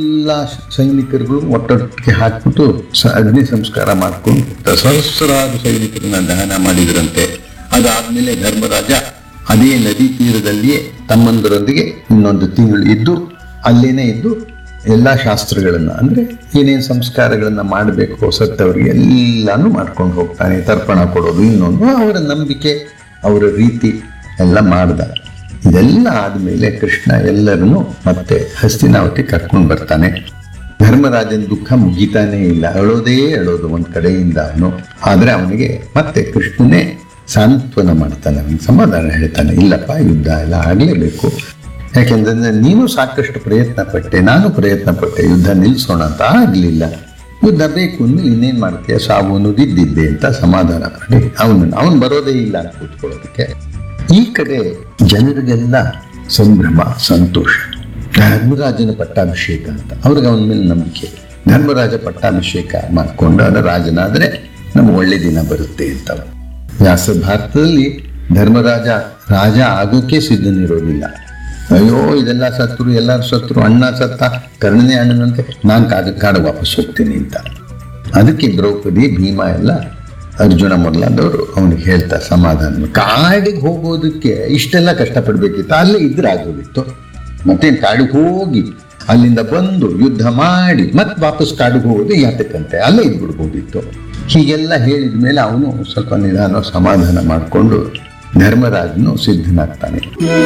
ಎಲ್ಲ ಸೈನಿಕರುಗಳು ಒಟ್ಟೊಟ್ಟಿಗೆ ಹಾಕ್ಬಿಟ್ಟು ಸ- ಅಗ್ನಿ ಸಂಸ್ಕಾರ ಮಾಡ್ಕೊಂಡು ಹೋಗ್ತಾರೆ. ಸಹಸ್ರಾರು ಸೈನಿಕರನ್ನ ದಹನ ಮಾಡಿದ್ರಂತೆ ಅದಾದ್ಮೇಲೆ ಧರ್ಮರಾಜ ಅದೇ ನದಿ ತೀರದಲ್ಲಿಯೇ ತಮ್ಮಂದರೊಂದಿಗೆ ಇನ್ನೊಂದು ತಿಂಗಳು ಇದ್ದು ಅಲ್ಲೇನೆ ಇದ್ದು ಎಲ್ಲ ಶಾಸ್ತ್ರಗಳನ್ನ ಅಂದ್ರೆ ಏನೇನು ಸಂಸ್ಕಾರಗಳನ್ನ ಮಾಡಬೇಕು ಸತ್ತವರಿಗೆ ಎಲ್ಲಾನು ಮಾಡ್ಕೊಂಡು ಹೋಗ್ತಾನೆ ತರ್ಪಣ ಕೊಡೋದು ಇನ್ನೊಂದು ಅವರ ನಂಬಿಕೆ ಅವರ ರೀತಿ ಎಲ್ಲ ಮಾಡ್ದ ಇದೆಲ್ಲ ಆದ್ಮೇಲೆ ಕೃಷ್ಣ ಎಲ್ಲರನ್ನು ಮತ್ತೆ ಹಸ್ತಿನಾವತಿ ಕರ್ಕೊಂಡು ಬರ್ತಾನೆ ಧರ್ಮರಾಜನ ದುಃಖ ಮುಗಿತಾನೇ ಇಲ್ಲ ಅಳೋದೇ ಅಳೋದು ಒಂದ್ ಕಡೆಯಿಂದ ಅವನು ಆದ್ರೆ ಅವನಿಗೆ ಮತ್ತೆ ಕೃಷ್ಣನೇ ಸಾಂತ್ವನ ಮಾಡ್ತಾನೆ ಅವನಿಗೆ ಸಮಾಧಾನ ಹೇಳ್ತಾನೆ ಇಲ್ಲಪ್ಪ ಯುದ್ಧ ಎಲ್ಲ ಆಗ್ಲೇಬೇಕು ಯಾಕೆಂದ್ರೆ ನೀನು ಸಾಕಷ್ಟು ಪ್ರಯತ್ನ ಪಟ್ಟೆ ನಾನು ಪ್ರಯತ್ನ ಪಟ್ಟೆ ಯುದ್ಧ ನಿಲ್ಸೋಣ ಅಂತ ಆಗ್ಲಿಲ್ಲ ಯುದ್ಧ ಬೇಕು ಅಂದ್ಮೇಲೆ ಇನ್ನೇನ್ ಮಾಡ್ತೀಯ ಸಾವು ನುಗ್ಗಿದ್ದಿದ್ದೆ ಅಂತ ಸಮಾಧಾನ ಮಾಡಿ ಅವನನ್ನು ಅವನು ಬರೋದೇ ಇಲ್ಲ ಅಂತ ಕೂತ್ಕೊಳ್ಳೋದಕ್ಕೆ ಈ ಕಡೆ ಜನರಿಗೆಲ್ಲ ಸಂಭ್ರಮ ಸಂತೋಷ ಧರ್ಮರಾಜನ ಪಟ್ಟಾಭಿಷೇಕ ಅಂತ ಅವ್ರಿಗೆ ಅವನ ಮೇಲೆ ನಂಬಿಕೆ ಧರ್ಮರಾಜ ಪಟ್ಟಾಭಿಷೇಕ ಮಾಡಿಕೊಂಡು ಅದರ ರಾಜನಾದ್ರೆ ನಮ್ಗೆ ಒಳ್ಳೆ ದಿನ ಬರುತ್ತೆ ಅಂತ ವ್ಯಾಸ ಭಾರತದಲ್ಲಿ ಧರ್ಮರಾಜ ರಾಜ ಆಗೋಕೆ ಸಿದ್ಧನಿರೋದಿಲ್ಲ ಅಯ್ಯೋ ಇದೆಲ್ಲ ಸತ್ರು ಎಲ್ಲರೂ ಸತ್ರು ಅಣ್ಣ ಸತ್ತ ಕರ್ಣನೇ ಅಣ್ಣನಂತೆ ನಾನು ಕಾದ ಕಾಡು ವಾಪಸ್ ಹೋಗ್ತೀನಿ ಅಂತ ಅದಕ್ಕೆ ದ್ರೌಪದಿ ಭೀಮ ಎಲ್ಲ ಅರ್ಜುನ ಮೊದಲಾದವರು ಅವನಿಗೆ ಹೇಳ್ತಾರೆ ಸಮಾಧಾನ ಕಾಡಿಗೆ ಹೋಗೋದಕ್ಕೆ ಇಷ್ಟೆಲ್ಲ ಕಷ್ಟಪಡ್ಬೇಕಿತ್ತು ಅಲ್ಲೇ ಇದ್ರೆ ಆಗೋದಿತ್ತು ಮತ್ತೇನು ಕಾಡಿಗೆ ಹೋಗಿ ಅಲ್ಲಿಂದ ಬಂದು ಯುದ್ಧ ಮಾಡಿ ಮತ್ತೆ ವಾಪಸ್ ಕಾಡಿಗೆ ಹೋಗೋದು ಯಾತಕ್ಕಂತೆ ಅಲ್ಲೇ ಇದ್ಬಿಡ್ಬೋದಿತ್ತು ಹೀಗೆಲ್ಲ ಹೇಳಿದ ಮೇಲೆ ಅವನು ಸ್ವಲ್ಪ ನಿಧಾನ ಸಮಾಧಾನ ಮಾಡಿಕೊಂಡು ಧರ್ಮರಾಜನು ಸಿದ್ಧನಾಗ್ತಾನೆ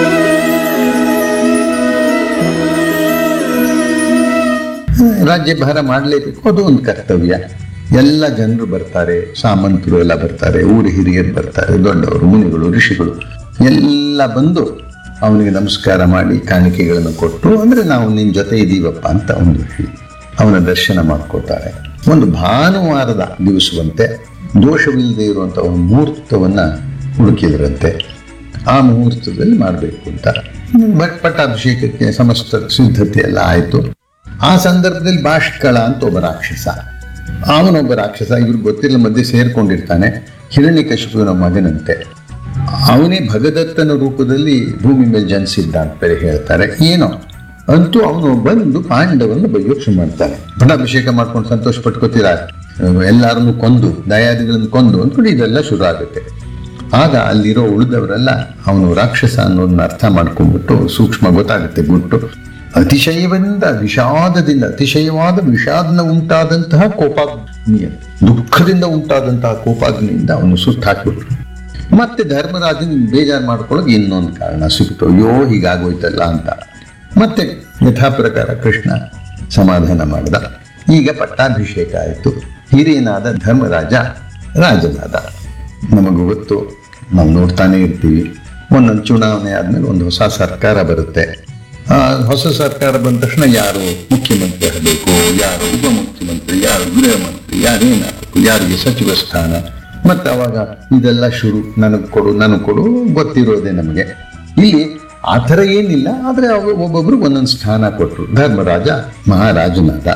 ರಾಜ್ಯಭಾರ ಮಾಡಲೇಬೇಕು ಅದು ಒಂದು ಕರ್ತವ್ಯ ಎಲ್ಲ ಜನರು ಬರ್ತಾರೆ ಸಾಮಂತರು ಎಲ್ಲ ಬರ್ತಾರೆ ಊರು ಹಿರಿಯರು ಬರ್ತಾರೆ ದೊಡ್ಡವರು ಮುನಿಗಳು ಋಷಿಗಳು ಎಲ್ಲ ಬಂದು ಅವನಿಗೆ ನಮಸ್ಕಾರ ಮಾಡಿ ಕಾಣಿಕೆಗಳನ್ನು ಕೊಟ್ಟು ಅಂದ್ರೆ ನಾವು ನಿನ್ನ ಜೊತೆ ಇದ್ದೀವಪ್ಪ ಅಂತ ಒಂದು ಹೇಳಿ ಅವನ ದರ್ಶನ ಮಾಡ್ಕೊತಾರೆ ಒಂದು ಭಾನುವಾರದ ದಿವಸವಂತೆ ದೋಷವಿಲ್ಲದೆ ಇರುವಂಥ ಒಂದು ಮುಹೂರ್ತವನ್ನ ಹುಡುಕಿದ್ರಂತೆ ಆ ಮುಹೂರ್ತದಲ್ಲಿ ಮಾಡಬೇಕು ಅಂತ ಬಟ್ ಪಟ್ಟಾಭಿಷೇಕಕ್ಕೆ ಸಮಸ್ತ ಸಿದ್ಧತೆ ಎಲ್ಲ ಆಯಿತು ಆ ಸಂದರ್ಭದಲ್ಲಿ ಬಾಷ್ಕಳ ಅಂತ ಒಬ್ಬ ರಾಕ್ಷಸ ಅವನೊಬ್ಬ ರಾಕ್ಷಸ ಇವ್ರು ಗೊತ್ತಿಲ್ಲ ಮಧ್ಯೆ ಸೇರ್ಕೊಂಡಿರ್ತಾನೆ ಹಿರಣ್ಯಕಶಿಪುವಿನ ಮಗನಂತೆ ಅವನೇ ಭಗದತ್ತನ ರೂಪದಲ್ಲಿ ಭೂಮಿ ಮೇಲೆ ಜನಿಸಿದ್ದ ಅಂತ ಬೇರೆ ಹೇಳ್ತಾರೆ ಏನೋ ಅಂತೂ ಅವನು ಬಂದು ಪಾಂಡವನ್ನು ಬೈಯೋಕ್ಷೆ ಮಾಡ್ತಾನೆ ಪಟ್ಟಾಭಿಷೇಕ ಮಾಡ್ಕೊಂಡು ಸಂತೋಷ ಪಟ್ಕೋತೀರ ಎಲ್ಲರನ್ನು ಕೊಂದು ದಯಾದಿಗಳನ್ನು ಕೊಂದು ಅಂದ್ಕೊಂಡು ಇದೆಲ್ಲ ಶುರು ಆಗುತ್ತೆ ಆಗ ಅಲ್ಲಿರೋ ಉಳಿದವರೆಲ್ಲ ಅವನು ರಾಕ್ಷಸ ಅನ್ನೋದನ್ನ ಅರ್ಥ ಮಾಡ್ಕೊಂಡ್ಬಿಟ್ಟು ಸೂಕ್ಷ್ಮ ಗೊತ್ತಾಗುತ್ತೆ ಗುಟ್ಟು ಅತಿಶಯದಿಂದ ವಿಷಾದದಿಂದ ಅತಿಶಯವಾದ ವಿಷಾದನ ಉಂಟಾದಂತಹ ಕೋಪಾಗ್ನಿಯ ದುಃಖದಿಂದ ಉಂಟಾದಂತಹ ಕೋಪಾಗ್ನಿಯಿಂದ ಅವನು ಸುತ್ತಾಕ್ಬಿಟ್ರು ಮತ್ತೆ ಧರ್ಮರಾಜನ್ ಬೇಜಾರು ಮಾಡ್ಕೊಳ್ಳೋಕೆ ಇನ್ನೊಂದು ಕಾರಣ ಸಿಕ್ತು ಅಯ್ಯೋ ಹೀಗಾಗೋಯ್ತಲ್ಲ ಅಂತ ಮತ್ತೆ ಯಥಾ ಪ್ರಕಾರ ಕೃಷ್ಣ ಸಮಾಧಾನ ಮಾಡಿದ ಈಗ ಪಟ್ಟಾಭಿಷೇಕ ಆಯಿತು ಹಿರಿಯನಾದ ಧರ್ಮರಾಜ ರಾಜನಾದ ನಮಗೆ ಗೊತ್ತು ನಾವು ನೋಡ್ತಾನೆ ಇರ್ತೀವಿ ಒಂದೊಂದು ಚುನಾವಣೆ ಆದ್ಮೇಲೆ ಒಂದು ಹೊಸ ಸರ್ಕಾರ ಬರುತ್ತೆ ಆ ಹೊಸ ಸರ್ಕಾರ ಬಂದ ತಕ್ಷಣ ಯಾರು ಮುಖ್ಯಮಂತ್ರಿ ಆಗಬೇಕು ಯಾರು ಉಪಮುಖ್ಯಮಂತ್ರಿ ಯಾರು ಗೃಹ ಮಂತ್ರಿ ಯಾರೇನಾಗಬೇಕು ಯಾರಿಗೆ ಸಚಿವ ಸ್ಥಾನ ಮತ್ತೆ ಅವಾಗ ಇದೆಲ್ಲ ಶುರು ನನಗೆ ಕೊಡು ನನಗೆ ಕೊಡು ಗೊತ್ತಿರೋದೆ ನಮಗೆ ಇಲ್ಲಿ ಆ ಥರ ಏನಿಲ್ಲ ಆದರೆ ಒಬ್ಬೊಬ್ರು ಒಂದೊಂದು ಸ್ಥಾನ ಕೊಟ್ಟರು ಧರ್ಮರಾಜ ಮಹಾರಾಜನಾದ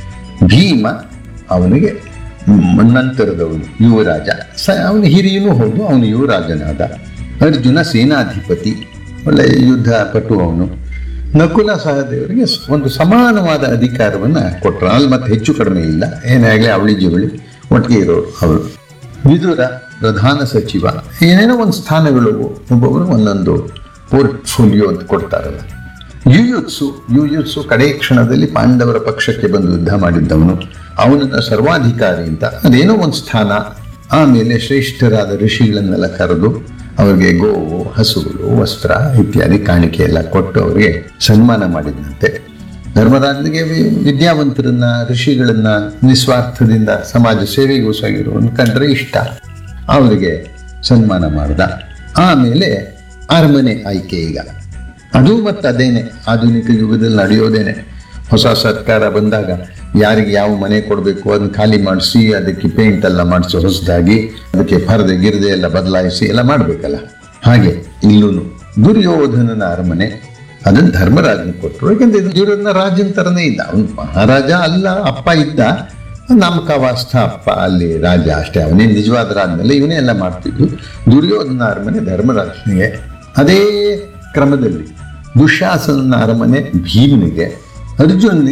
ಭೀಮ ಅವನಿಗೆ ಮ್- ನಂತರದವನು ಯುವರಾಜ ಸ ಅವನು ಹಿರಿಯನೂ ಹೌದು ಅವನು ಯುವರಾಜನಾದ ಅರ್ಜುನ ಸೇನಾಧಿಪತಿ ಒಳ್ಳೆ ಯುದ್ಧ ಪಟು ಅವನು ನಕುಲ ಸಹದೇವರಿಗೆ ಸ್- ಒಂದು ಸಮಾನವಾದ ಅಧಿಕಾರವನ್ನ ಕೊಟ್ಟರು ಅಲ್ಲಿ ಮತ್ತೆ ಹೆಚ್ಚು ಕಡಿಮೆ ಇಲ್ಲ ಏನೇ ಆಗಲಿ ಅವಳಿ ಜವಳಿ ಒಟ್ಟಿಗೆ ಇರೋರು ಅವರು ವಿದುರ ಪ್ರಧಾನ ಸಚಿವ ಏನೇನೋ ಒಂದು ಸ್ಥಾನಗಳು ಒಬ್ಬೊಬ್ಬರು ಒಂದೊಂದು ಪೋರ್ಟ್ಫೋಲಿಯೋ ಅಂತ ಕೊಡ್ತಾರಲ್ಲ ಯುಯುತ್ಸು ಯುಯುತ್ಸು ಕಡೆ ಕ್ಷಣದಲ್ಲಿ ಪಾಂಡವರ ಪಕ್ಷಕ್ಕೆ ಬಂದು ಯುದ್ಧ ಮಾಡಿದ್ದವನು ಅವನನ್ನ ಸರ್ವಾಧಿಕಾರಿ ಅಂತ ಅದೇನೋ ಒಂದು ಸ್ಥಾನ ಆಮೇಲೆ ಶ್ರೇಷ್ಠರಾದ ಋಷಿಗಳನ್ನೆಲ್ಲ ಕರೆದು ಅವರಿಗೆ ಗೋವು ಹಸುಗಳು ವಸ್ತ್ರ ಇತ್ಯಾದಿ ಕಾಣಿಕೆ ಎಲ್ಲ ಕೊಟ್ಟು ಅವರಿಗೆ ಸನ್ಮಾನ ಮಾಡಿದಂತೆ ಧರ್ಮರಾಜನಿಗೆ ವಿ- ವಿದ್ಯಾವಂತರನ್ನ ಋಷಿಗಳನ್ನ ನಿಸ್ವಾರ್ಥದಿಂದ ಸಮಾಜ ಸೇವೆಗೋಸ್ಕರ ಕಂಡ್ರೆ ಇಷ್ಟ ಅವರಿಗೆ ಸನ್ಮಾನ ಮಾಡ್ದ ಆಮೇಲೆ ಅರಮನೆ ಆಯ್ಕೆ ಈಗ ಅದು ಮತ್ತೆ ಅದೇನೆ ಆಧುನಿಕ ಯುಗದಲ್ಲಿ ನಡೆಯೋದೇನೆ ಹೊಸ ಸರ್ಕಾರ ಬಂದಾಗ ಯಾರಿಗೆ ಯಾವ ಮನೆ ಕೊಡಬೇಕು ಅದನ್ನ ಖಾಲಿ ಮಾಡಿಸಿ ಅದಕ್ಕೆ ಪೇಂಟ್ ಎಲ್ಲ ಮಾಡಿಸಿ ಹೊಸದಾಗಿ ಅದಕ್ಕೆ ಪರದೆ ಗಿರದೆ ಎಲ್ಲ ಬದಲಾಯಿಸಿ ಎಲ್ಲ ಮಾಡಬೇಕಲ್ಲ ಹಾಗೆ ಇಲ್ಲೂ ದುರ್ಯೋಧನನ ಅರಮನೆ ಅದನ್ನ ಧರ್ಮರಾಜನ ಕೊಟ್ಟರು ಯಾಕಂದ್ರೆ ಇದು ದುರ್ಯೋಧನ ರಾಜನ ತರನೇ ಇದ್ದ ಅವನು ಮಹಾರಾಜ ಅಲ್ಲ ಅಪ್ಪ ಇದ್ದ ನಾಮಕವಾಸ್ಥ ಅಪ್ಪ ಅಲ್ಲಿ ರಾಜ ಅಷ್ಟೇ ಅವನೇ ನಿಜವಾದ ರಾಜ್ಮೇಲೆ ಇವನೇ ಎಲ್ಲ ಮಾಡ್ತಿದ್ದು ದುರ್ಯೋಧನ ಅರಮನೆ ಧರ್ಮರಾಜನಿಗೆ ಅದೇ ಕ್ರಮದಲ್ಲಿ ದುಶಾಸನ ಅರಮನೆ ಭೀಮನಿಗೆ ಅರ್ಜುನ್